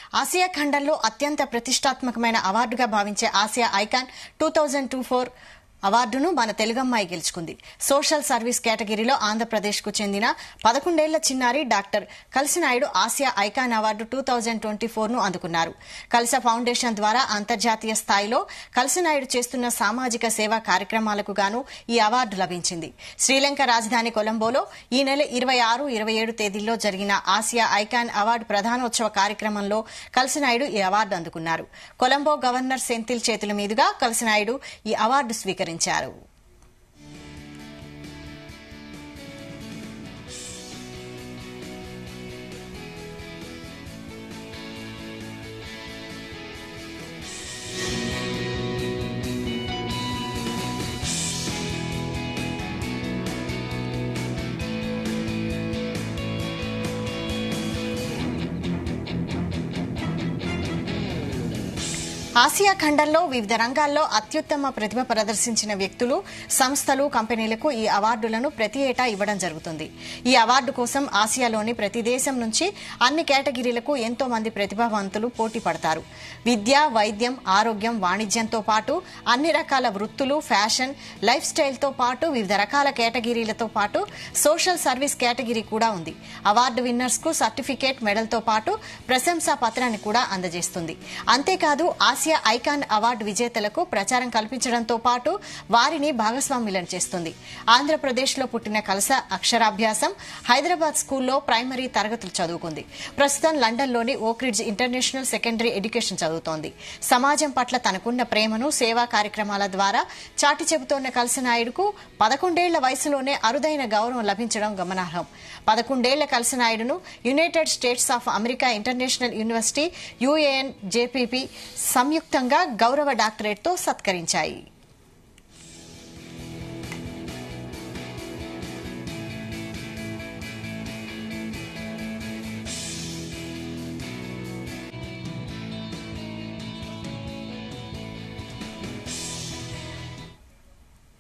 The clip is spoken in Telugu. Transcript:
ఆసియా ఖండంలో అత్యంత ప్రతిష్టాత్మకమైన అవార్డుగా భావించే Asia icon two thousand two four అవార్డును మన తెలుగమ్మాయి గెలుచుకుంది సోషల్ సర్వీస్ కేటగిరీలో ఆంధ్రప్రదేశ్ కు చెందిన పదకొండేళ్ల చిన్నారి doctor Kalisinaidu Asia icon award two thousand twenty four ను అందుకున్నారు కలస ఫౌండేషన్ ద్వారా అంతర్జాతీయ స్థాయిలో కలిసినాయుడు చేస్తున్న సామాజిక సేవా కార్యక్రమాలకు గాను ఈ అవార్డు లభించింది శ్రీలంక రాజధాని కొలంబోలో ఈ నెల ఇరవై ఆరు ఇరవై ఏడు తేదీల్లో జరిగిన ఆసియా ఐకాన్ అవార్డు ప్రధానోత్సవ కార్యక్రమంలో కలిసినాయుడు ఈ అవార్డు అందుకున్నారు కొలంబో గవర్నర్ సెంథిల్ చేతుల మీదుగా కలిసినాయుడు ఈ అవార్డు స్వీకరించారు ఆసియా ఖండంలో వివిధ రంగాల్లో అత్యుత్తమ ప్రతిభ ప్రదర్శించిన వ్యక్తులు సంస్థలు కంపెనీలకు ఈ అవార్డులను ప్రతి ఏటా ఇవ్వడం జరుగుతుంది ఈ అవార్డు కోసం ఆసియాలోని ప్రతి దేశం నుంచి అన్ని కేటగిరీలకు ఎంతో మంది ప్రతిభావంతులు పోటీ పడతారు విద్య వైద్యం ఆరోగ్యం వాణిజ్యంతో పాటు అన్ని రకాల వృత్తులు ఫ్యాషన్ లైఫ్ స్టైల్తో పాటు వివిధ రకాల కేటగిరీలతో పాటు సోషల్ సర్వీస్ కేటగిరీ కూడా ఉంది అవార్డు విన్నర్స్ కు సర్టిఫికేట్ మెడల్తో పాటు ప్రశంసా పత్రాన్ని కూడా అందజేస్తుంది అంతేకాదు ఆసియా ఐకాన్ అవార్డు విజేతలకు ప్రచారం కల్పించడంతో పాటు వారిని భాగస్వాములను చేస్తుంది ఆంధ్రప్రదేశ్లో పుట్టిన కలస అక్షరాభ్యాసం హైదరాబాద్ స్కూల్లో ప్రైమరీ తరగతులు చదువుకుంది ప్రస్తుతం లండన్లోని ఓక్రిడ్జ్ ఇంటర్నేషనల్ సెకండరీ ఎడ్యుకేషన్ చదువుతోంది సమాజం పట్ల తనకున్న ప్రేమను సేవా కార్యక్రమాల ద్వారా చాటి చెబుతోన్న కలిసినాయుడుకు పదకొండేళ్ల వయసులోనే అరుదైన గౌరవం లభించడం గమనార్హం పదకొండేళ్ల కలిసినాయుడును United States of America international university UAN JPP సంయుక్తంగా గౌరవ డాక్టరేట్తో సత్కరించాయి